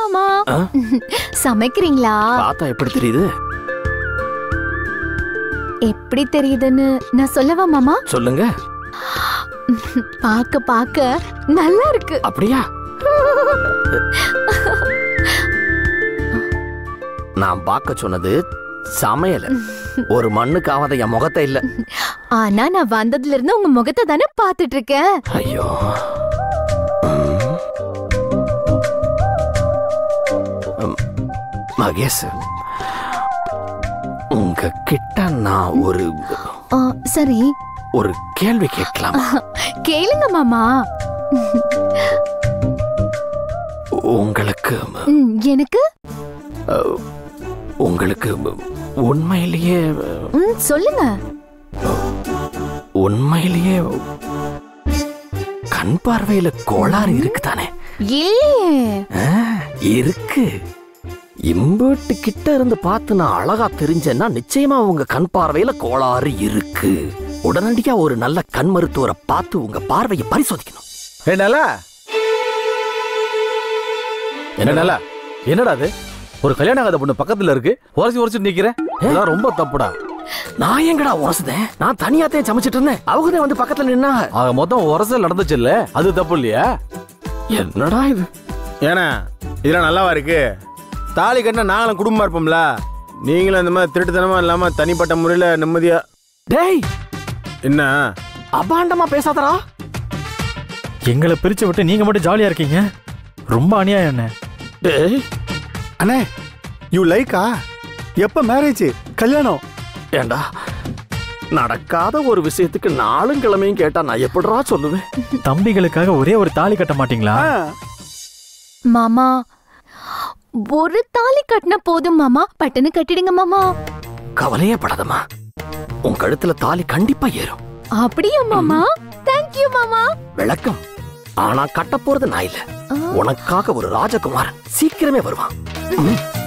மாமா ஆ? சமைக்கிறீங்களா பார்த்தா எப்படி தெரியுது எப்படி தெரியுதுன்னு நான் சொல்லவா மாமா சொல்லுங்க பாக்க பாக்க நல்லா இருக்கு அப்படியா நான் பார்க்க சொன்னது சமையல ஒரு மண்ணுக்காவாத என் முகத்தை இல்ல ஆனா நான் வந்ததுல இருந்து உங்க முகத்தை தானே பாத்துட்டு இருக்கேன் ஐயோ ம். ம், மகேஷ் உங்க கிட்ட நான் ஒரு ஆ, சரி ஒரு கேள்வி கேட்கலாம் கேளுங்க மாமா உங்களுக்கு ம், எனக்கு அஹ், உங்களுக்கு உண்மையிலேயே ம், சொல்லுங்க உண்மையிலேயே கண் பார்வையில கோளாறு இருக்குதானே இல்லையே ஆ, இருக்கு இம்பேட்டு கிட்ட இருந்து பார்த்து நான் அழகா தெரிஞ்சேன்னா நிச்சயமா உங்க கண் பார்வையில கோளாறு இருக்கு உடனடியா ஒரு நல்ல கண் மருத்துவரை பார்த்து உங்க பார்வையை பரிசோதிக்கணும் ஏ நல்லா என்ன நல்லா என்னடா அது ஒரு கல்யாணம் ஆகாத பொண்ணு பக்கத்துல இருக்கு உரசி உரசி நிக்கிறேன் இதெல்லாம் ரொம்ப தப்புடா நான் எங்கடா உரசுதேன் நான் தனியாத்தையும் சமைச்சிட்டு இருந்தேன் அவங்க தான் வந்து பக்கத்துல நின்னாங்க ஆக மொத்தம் உரசல் நடந்துச்சு இல்ல அது தப்பு இல்லையா என்னடா இது ஏன்னா இதெல்லாம் நல்லாவா இருக்கு தாலி கட்டினா நாங்களும் குடும்பமா இருப்போம்ல நீங்களும் இந்த மாதிரி திருட்டுத்தனமா இல்லாம தனிப்பட்ட முறையில நிம்மதியா டேய் என்ன அபாண்டமா பேசாதடா எங்களை பிரிச்சு விட்டு நீங்க மட்டும் ஜாலியா இருக்கீங்க ரொம்ப அநியாயம் என்ன டேய் அண்ணே யூ லைக்கா எப்ப மேரேஜ் கல்யாணம் ஏண்டா நடக்காத ஒரு விஷயத்துக்கு நாளும் கிழமையும் கேட்டா நான் எப்படிடா சொல்லுவேன் தம்பிகளுக்காக ஒரே ஒரு தாலி கட்ட மாட்டீங்களா ஆ, மாமா ஒரு தாலி கட்டினா போதும் மாமா பட்டுன்னு கட்டிடுங்க மாமா கவலையே படாதம்மா உன் கழுத்துல தாலி கண்டிப்பா ஏறும் அப்படியா மாமா தேங்க்யூ மாமா விளக்கம் ஆனா கட்ட போறது நான் இல்ல ஆ. உனக்காக ஒரு ராஜகுமாரன் சீக்கிரமே வருவான் ம்.